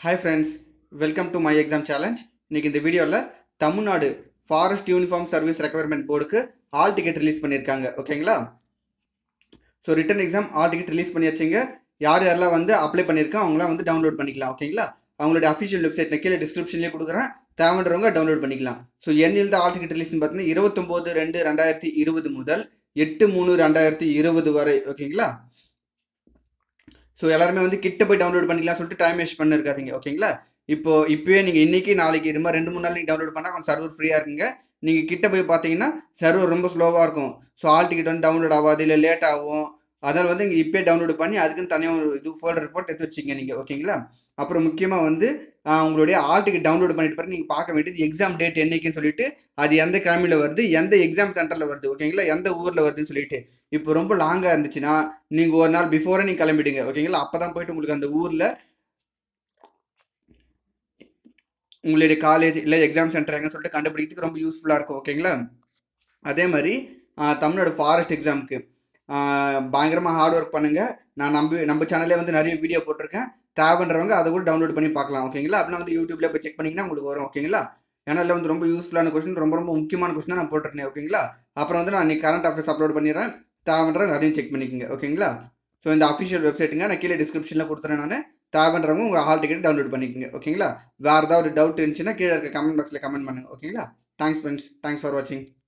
hi friends welcome to my exam challenge இன்னைக்கு இந்த வீடியோவில் Tamil Nadu forest uniform service requirement போர்டுக்கு ஆல் டிக்கெட் ரிலீஸ் பண்ணியிருக்காங்க ஓகேங்களா so written exam hall ticket release பண்ணியாச்சுங்க யார் யாரெல்லாம் வந்து அப்ளை பண்ணியிருக்கோம் அவங்களாம் வந்து டவுன்லோட் பண்ணிக்கலாம் ஓகேங்களா அவங்களோட அஃபிஷியல் வெப்சைட்டில் கீழே டிஸ்கிரிப்ஷன்லேயே கொடுக்குறேன் தேவைன்றவங்க டவுன்லோட் பண்ணிக்கலாம் ஸோ எண்ணில் தான் ஆல் டிக்கெட் ரிலீஸ்னு பார்த்தீங்கன்னா இருபத்தொம்போது ரெண்டு ரெண்டாயிரத்தி இருபது முதல் எட்டு மூணு ரெண்டாயிரத்தி இருபது வரை ஓகேங்களா ஸோ எல்லாருமே வந்து கிட்ட போய் டவுன்லோட் பண்ணிக்கலாம் சொல்லிட்டு டைம் வேஸ்ட் பண்ணிருக்காதீங்க ஓகேங்களா இப்போ இப்போயே நீங்கள் இன்னைக்கு நாளைக்கு இது மாதிரி ரெண்டு மூணு நாள் நீங்கள் டவுன்லோட் பண்ணால் கொஞ்சம் சர்வர் ஃப்ரீயாக இருக்குங்க நீங்கள் கிட்ட போய் பார்த்தீங்கன்னா சர்வர் ரொம்ப ஸ்லோவாக இருக்கும் ஸோ ஆல் டிக்கெட் வந்து டவுன்லோட் ஆகாது இல்லை லேட் ஆகும் அதனால் வந்து இங்கே இப்போயே டவுன்லோட் பண்ணி அதுக்குன்னு தனியாக ஒரு இது ஃபோல்டர் ரிப்போர்ட் எடுத்து வச்சிங்க நீங்கள் ஓகேங்களா அப்புறம் முக்கியமாக வந்து ஆஹ், உங்களுடைய ஆல் டிக்கெட் டவுன்லோட் பண்ணிட்டு பிறகு நீங்கள் பார்க்க வேண்டியது எக்ஸாம் டேட் என்னைக்குன்னு சொல்லிட்டு அது எந்த கிழமையில் வருது எந்த எக்ஸாம் சென்டரில் வருது ஓகேங்களா எந்த ஊரில் வருதுன்னு சொல்லிட்டு இப்போ ரொம்ப லாங்காக இருந்துச்சுன்னா நீங்கள் ஒரு நாள் பிஃபோரே நீங்கள் கிளம்பிடுங்க ஓகேங்களா அப்போ தான் போயிட்டு உங்களுக்கு அந்த ஊரில் உங்களுடைய காலேஜ் இல்லை எக்ஸாம் சென்டர் எங்கன்னு சொல்லிட்டு கண்டுபிடிக்கிறதுக்கு ரொம்ப யூஸ்ஃபுல்லாக இருக்கும் ஓகேங்களா அதே மாதிரி ஆஹ், தமிழ்நாடு ஃபாரஸ்ட் எக்ஸாமுக்கு பயங்கரமாக ஹார்ட் ஒர்க் பண்ணுங்கள் நான் நம்பி நம்ம சேனல்லே வந்து நிறைய வீடியோ போட்டிருக்கேன் தேவைன்றவங்க அதை கூட டவுன்லோட் பண்ணி பார்க்கலாம் ஓகேங்களா அப்படின்னா வந்து யூடியூப்ல போய் செக் பண்ணிங்கன்னா உங்களுக்கு வரும் ஓகேங்களா ஏன்னா இதில் வந்து ரொம்ப யூஸ்ஃபுல்லான கொஸ்டின் ரொம்ப ரொம்ப முக்கியமான கொஸ்டின் நான் போட்டிருக்கேன் ஓகேங்களா அப்புறம் வந்து நான் இன்னைக்கு கரண்ட் அஃபேர்ஸ் அப்லோட் பண்ணிடுறேன் தேவைன்றவங்க அதையும் செக் பண்ணிக்கோங்க ஓகேங்களா ஸோ இந்த அஃபிஷியல் வெப்சைட்டுங்க நான் கீழே டிஸ்கிரிப்ஷனில் கொடுத்துறேன் நான் தேவைன்றவங்க உங்கள் ஹால் டிக்கெட் டவுன்லோட் பண்ணிக்கோங்க ஓகேங்களா வேறு ஏதாவது டவுட் இருந்துச்சுன்னா கீழே இருக்க கமெண்ட் பாக்ஸில் கமெண்ட் பண்ணுங்க ஓகேங்களா தேங்க்ஸ் ஃப்ரெண்ட்ஸ் தேங்க்ஸ் ஃபார் வாட்சிங்